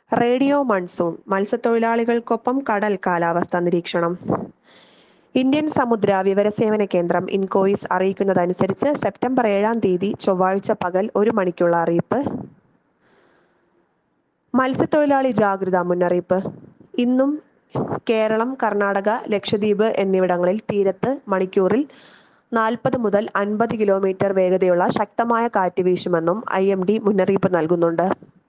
radio monsoon മത്സ്യത്തൊഴിലാളികൾക്കൊപ്പം കടൽ കാലാവസ്ഥാ നിരീക്ഷണം ഇന്ത്യൻ സമുദ്ര വിവരസേവന കേന്ദ്രം ഇൻകോയിസ് അറിയിക്കുന്നതനുസരിച്ച് സെപ്റ്റംബർ ഏഴാം തീയതി ചൊവ്വാഴ്ച പകൽ ഒരു മണിക്കുള്ള അറിയിപ്പ് മത്സ്യത്തൊഴിലാളി ജാഗ്രതാ മുന്നറിയിപ്പ് ഇന്നും കേരളം കർണാടക ലക്ഷദ്വീപ് എന്നിവിടങ്ങളിൽ തീരത്ത് മണിക്കൂറിൽ നാൽപ്പത് മുതൽ അൻപത് കിലോമീറ്റർ വേഗതയുള്ള ശക്തമായ കാറ്റ് വീശുമെന്നും ഐ എം ഡി മുന്നറിയിപ്പ് നൽകുന്നുണ്ട്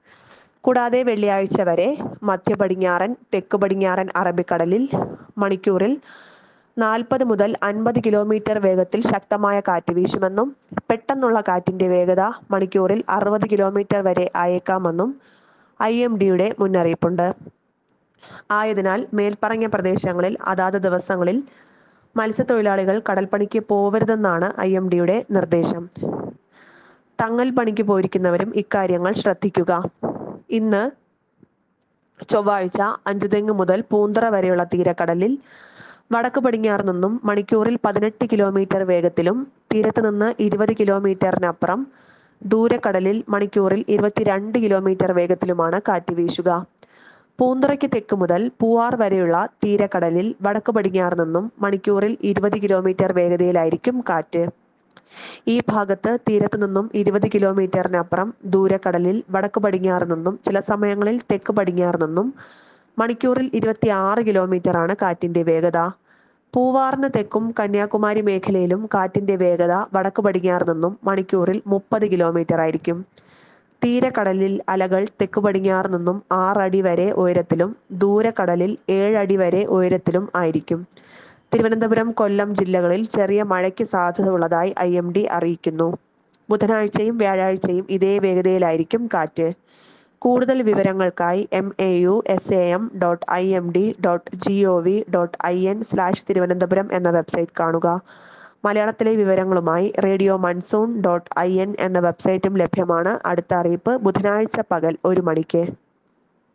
കൂടാതെ വെള്ളിയാഴ്ച വരെ മധ്യ പടിഞ്ഞാറൻ തെക്ക് പടിഞ്ഞാറൻ അറബിക്കടലിൽ മണിക്കൂറിൽ നാൽപ്പത് മുതൽ അൻപത് കിലോമീറ്റർ വേഗത്തിൽ ശക്തമായ കാറ്റ് വീശുമെന്നും പെട്ടെന്നുള്ള കാറ്റിന്റെ വേഗത മണിക്കൂറിൽ അറുപത് കിലോമീറ്റർ വരെ ആയേക്കാമെന്നും ഐ എം ഡിയുടെ മുന്നറിയിപ്പുണ്ട് ആയതിനാൽ മേൽപ്പറഞ്ഞ പ്രദേശങ്ങളിൽ അതാത് ദിവസങ്ങളിൽ മത്സ്യത്തൊഴിലാളികൾ കടൽപ്പണിക്ക് പോവരുതെന്നാണ് ഐ എം ഡിയുടെ നിർദ്ദേശം തങ്ങൽ പണിക്ക് പോയിരിക്കുന്നവരും ഇക്കാര്യങ്ങൾ ശ്രദ്ധിക്കുക ഇന്ന് ചൊവ്വാഴ്ച അഞ്ചുതെങ്ങ് മുതൽ പൂന്തറ വരെയുള്ള തീരക്കടലിൽ വടക്ക് പടിഞ്ഞാറ് നിന്നും മണിക്കൂറിൽ പതിനെട്ട് കിലോമീറ്റർ വേഗത്തിലും തീരത്ത് നിന്ന് ഇരുപത് കിലോമീറ്ററിനപ്പുറം ദൂരക്കടലിൽ മണിക്കൂറിൽ ഇരുപത്തിരണ്ട് കിലോമീറ്റർ വേഗത്തിലുമാണ് കാറ്റ് വീശുക പൂന്തറയ്ക്ക് തെക്ക് മുതൽ പൂവാർ വരെയുള്ള തീരക്കടലിൽ വടക്ക് പടിഞ്ഞാറ് നിന്നും മണിക്കൂറിൽ ഇരുപത് കിലോമീറ്റർ വേഗതയിലായിരിക്കും കാറ്റ് ഈ ഭാഗത്ത് തീരത്ത് നിന്നും ഇരുപത് കിലോമീറ്ററിനപ്പുറം ദൂരക്കടലിൽ വടക്ക് പടിഞ്ഞാറ് നിന്നും ചില സമയങ്ങളിൽ തെക്ക് പടിഞ്ഞാറ് നിന്നും മണിക്കൂറിൽ ഇരുപത്തി ആറ് കിലോമീറ്ററാണ് കാറ്റിന്റെ വേഗത പൂവാറിന് തെക്കും കന്യാകുമാരി മേഖലയിലും കാറ്റിന്റെ വേഗത വടക്ക് പടിഞ്ഞാറ് നിന്നും മണിക്കൂറിൽ മുപ്പത് കിലോമീറ്റർ ആയിരിക്കും തീരക്കടലിൽ അലകൾ തെക്ക് പടിഞ്ഞാറ് നിന്നും ആറടി വരെ ഉയരത്തിലും ദൂരക്കടലിൽ ഏഴടി വരെ ഉയരത്തിലും ആയിരിക്കും തിരുവനന്തപുരം കൊല്ലം ജില്ലകളിൽ ചെറിയ മഴയ്ക്ക് സാധ്യത ഉള്ളതായി ഐ എം ഡി അറിയിക്കുന്നു ബുധനാഴ്ചയും വ്യാഴാഴ്ചയും ഇതേ വേഗതയിലായിരിക്കും കാറ്റ് കൂടുതൽ വിവരങ്ങൾക്കായി M A U S A M dot I M D dot G O V dot I N slash Thiruvananthapuram എന്ന വെബ്സൈറ്റ് കാണുക മലയാളത്തിലെ വിവരങ്ങളുമായി radio monsoon dot I N എന്ന വെബ്സൈറ്റും ലഭ്യമാണ് അടുത്ത അറിയിപ്പ് ബുധനാഴ്ച പകൽ ഒരു മണിക്ക്